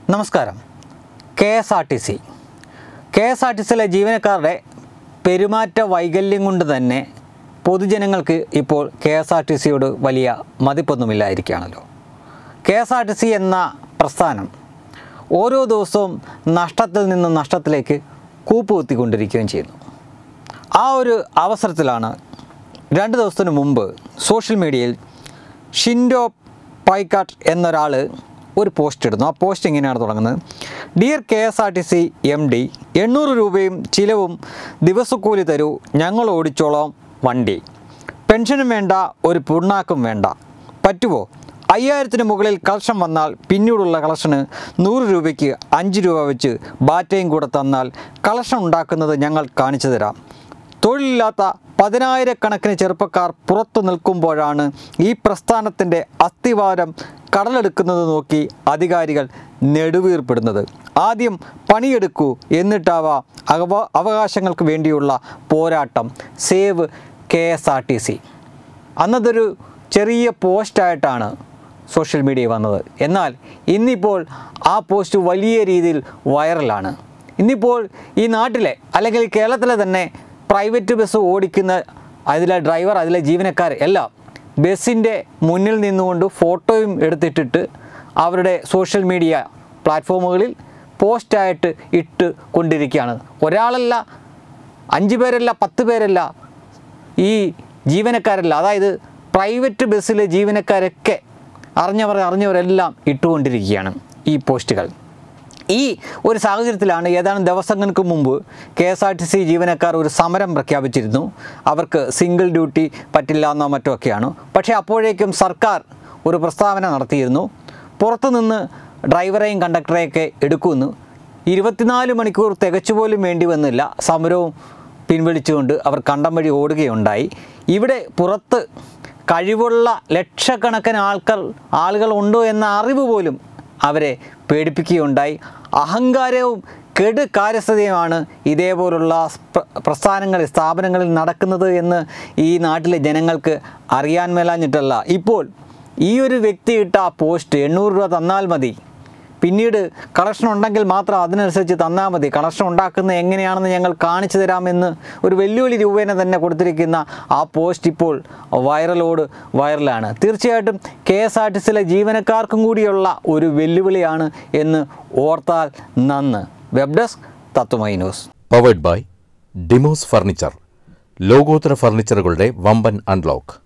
നമസ്കാരം K S R T C K S R T സിയിലെ ജീവനക്കാരുടെ പെരുമാറ്റ വൈകല്യം കൊണ്ട് തന്നെ പൊതുജനങ്ങൾക്ക് ഇപ്പോൾ കെ എസ് ആർ ടി സിയോട് വലിയ മതിപ്പൊന്നുമില്ലായിരിക്കുകയാണല്ലോ K S R T C എന്ന പ്രസ്ഥാനം ഓരോ ദിവസവും നഷ്ടത്തിൽ നിന്ന് നഷ്ടത്തിലേക്ക് കൂപ്പുകുത്തിക്കൊണ്ടിരിക്കുകയും ചെയ്യുന്നു ആ ഒരു അവസരത്തിലാണ് രണ്ട് ദിവസത്തിന് മുമ്പ് സോഷ്യൽ മീഡിയയിൽ ഷിൻഡോ പൈക്കാട്ട് എന്നൊരാൾ ഒരു പോസ്റ്റ് ഇടുന്നു ആ പോസ്റ്റ് ഇങ്ങനെയാണ് തുടങ്ങുന്നത് dear K S R T C M D എണ്ണൂറ് രൂപയും ചിലവും ദിവസക്കൂലി തരൂ ഞങ്ങൾ ഓടിച്ചോളാം വണ്ടി പെൻഷനും വേണ്ട ഒരു പുണ്ണാക്കും വേണ്ട പറ്റുമോ അയ്യായിരത്തിന് മുകളിൽ കളക്ഷൻ വന്നാൽ പിന്നീടുള്ള കളക്ഷന് നൂറ് രൂപയ്ക്ക് അഞ്ച് രൂപ വെച്ച് ബാറ്റയും കൂടെ തന്നാൽ കളക്ഷൻ ഉണ്ടാക്കുന്നത് ഞങ്ങൾ കാണിച്ചു തരാം തൊഴിലില്ലാത്ത പതിനായിരക്കണക്കിന് ചെറുപ്പക്കാർ പുറത്തു നിൽക്കുമ്പോഴാണ് ഈ പ്രസ്ഥാനത്തിൻ്റെ അസ്ഥിവാരം കടലെടുക്കുന്നത് നോക്കി അധികാരികൾ നെടുവീർപ്പെടുന്നത് ആദ്യം പണിയെടുക്കൂ എന്നിട്ടാവാ അവ അവകാശങ്ങൾക്ക് വേണ്ടിയുള്ള പോരാട്ടം save K S R T C അന്നതൊരു ചെറിയ പോസ്റ്റായിട്ടാണ് സോഷ്യൽ മീഡിയ വന്നത് എന്നാൽ ഇന്നിപ്പോൾ ആ പോസ്റ്റ് വലിയ രീതിയിൽ വൈറലാണ് ഇന്നിപ്പോൾ ഈ നാട്ടിലെ അല്ലെങ്കിൽ കേരളത്തിലെ തന്നെ പ്രൈവറ്റ് ബസ് ഓടിക്കുന്ന അതിലെ ഡ്രൈവർ അതിലെ ജീവനക്കാർ എല്ലാം ബസ്സിൻ്റെ മുന്നിൽ നിന്നുകൊണ്ട് ഫോട്ടോയും എടുത്തിട്ടിട്ട് അവരുടെ സോഷ്യൽ മീഡിയ പ്ലാറ്റ്ഫോമുകളിൽ പോസ്റ്റായിട്ട് ഇട്ട് കൊണ്ടിരിക്കുകയാണ് ഒരാളല്ല അഞ്ച് പേരല്ല പത്ത് പേരല്ല ഈ ജീവനക്കാരല്ല അതായത് പ്രൈവറ്റ് ബസ്സിലെ ജീവനക്കാരൊക്കെ അറിഞ്ഞവർ അറിഞ്ഞവരെല്ലാം ഇട്ടുകൊണ്ടിരിക്കുകയാണ് ഈ പോസ്റ്റുകൾ ഈ ഒരു സാഹചര്യത്തിലാണ് ഏതാനും ദിവസങ്ങൾക്ക് മുമ്പ് K S R T C ജീവനക്കാർ ഒരു സമരം പ്രഖ്യാപിച്ചിരുന്നു അവർക്ക് സിംഗിൾ ഡ്യൂട്ടി പറ്റില്ല എന്നോ മറ്റോ ഒക്കെയാണ് പക്ഷേ അപ്പോഴേക്കും സർക്കാർ ഒരു പ്രസ്താവന നടത്തിയിരുന്നു പുറത്തുനിന്ന് ഡ്രൈവറെയും കണ്ടക്ടറെയൊക്കെ എടുക്കുമെന്ന് ഇരുപത്തിനാല് മണിക്കൂർ തികച്ചുപോലും വേണ്ടി വന്നില്ല സമരവും പിൻവലിച്ചുകൊണ്ട് അവർ കണ്ടം വഴി ഓടുകയുണ്ടായി ഇവിടെ പുറത്ത് കഴിവുള്ള ലക്ഷക്കണക്കിന് ആൾക്കാർ ആളുകൾ ഉണ്ടോ എന്ന അറിവ് പോലും അവരെ പേടിപ്പിക്കുകയുണ്ടായി അഹങ്കാരവും കെടു കാര്യസ്ഥതയുമാണ് ഇതേപോലുള്ള പ്ര- പ്രസ്ഥാനങ്ങളിൽ സ്ഥാപനങ്ങളിൽ നടക്കുന്നത് എന്ന് ഈ നാട്ടിലെ ജനങ്ങൾക്ക് അറിയാൻ മേലാഞ്ഞിട്ടല്ല ഇപ്പോൾ ഈ ഒരു വ്യക്തി ഇട്ട ആ പോസ്റ്റ് എണ്ണൂറ് രൂപ തന്നാൽ മതി പിന്നീട് കളക്ഷൻ ഉണ്ടെങ്കിൽ മാത്രം അതിനനുസരിച്ച് തന്നാൽ മതി കളക്ഷൻ ഉണ്ടാക്കുന്നത് എങ്ങനെയാണെന്ന് ഞങ്ങൾ കാണിച്ചു തരാമെന്ന് ഒരു വെല്ലുവിളി രൂപേണ തന്നെ കൊടുത്തിരിക്കുന്ന ആ പോസ്റ്റ് ഇപ്പോൾ വൈറലോട് വൈറലാണ് തീർച്ചയായിട്ടും കെ എസ് ആർ ടി സിയിലെ ജീവനക്കാർക്കും കൂടിയുള്ള ഒരു വെല്ലുവിളിയാണ് എന്ന് ഓർത്താൽ നന്ന് web desk Tatwamayi news powered by Demos furniture ലോകോത്തര ഫർണിച്ചറുകളുടെ വമ്പൻ അൺലോക്ക്